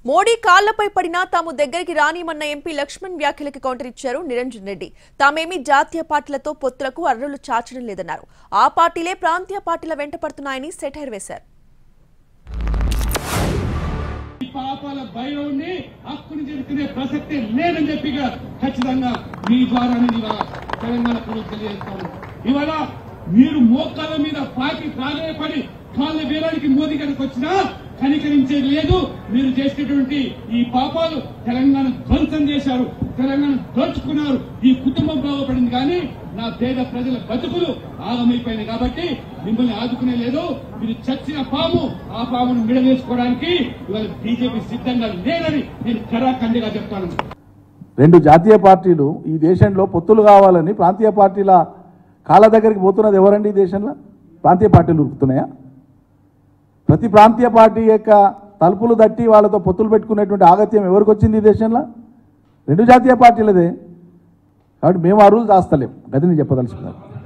మోడీ కాళ్లపై పడినా తాము దగ్గరికి రానిమన్న ఎంపీ లక్ష్మణ్ వ్యాఖ్యలకి కౌంటర్ ఇచ్చారు నిరంజన్ రెడ్డి తామేమీ జాతీయ పార్టీలతో పొత్తులకు అర్రులు చాచడం లేదన్నారు ఆ పార్టీలే ప్రాంతీయ పార్టీల వెంట పడుతున్నాయని సెటైర్ వేశారు ఈ పాపాల భైరవుని హక్కుని జరుపుకునే ప్రసక్తే లేదని చెప్పిగా ఖచ్చితంగా మీ ద్వారా నేను ఇవాళ తెలంగాణ ప్రజలకు తెలియజేస్తాను ఇవాళ మీరు మోకాళ్ళ మీద పాకి ప్రాధాయపడి కాళ్ళ వేలానికి మోదీ గారికి వచ్చినా కనికరించేది లేదు మీరు చేసినటువంటి ఈ పాపాలు తెలంగాణ ధ్వంసం చేశారు తెలంగాణ దోచుకున్నారు ఈ కుటుంబం బాగుపడింది కానీ నా పేద ప్రజల బతుకులు ఆగమైపోయినాయి కాబట్టి మిమ్మల్ని ఆదుకునే లేదు మీరు చచ్చిన పాము ఆ పామును మిడవేసుకోవడానికి ఇవాళ బీజేపీ సిద్ధంగా లేదని నేను కరాఖండిగా చెప్తాను రెండు జాతీయ పార్టీలు ఈ దేశంలో పొత్తులు కావాలని ప్రాంతీయ పార్టీల కాళ్ళ దగ్గరికి పోతున్నది ఎవరండి ఈ దేశంలో ప్రాంతీయ పార్టీలు ఉరుకుతున్నాయా ప్రతి ప్రాంతీయ పార్టీ యొక్క తలుపులు తట్టి వాళ్ళతో పొత్తులు పెట్టుకునేటువంటి ఆగత్యం ఎవరికి వచ్చింది ఈ దేశంలో రెండు జాతీయ పార్టీలదే కాబట్టి మేము ఆ రూల్ దాస్తలేం గది నేను చెప్పదలుచుకున్నాను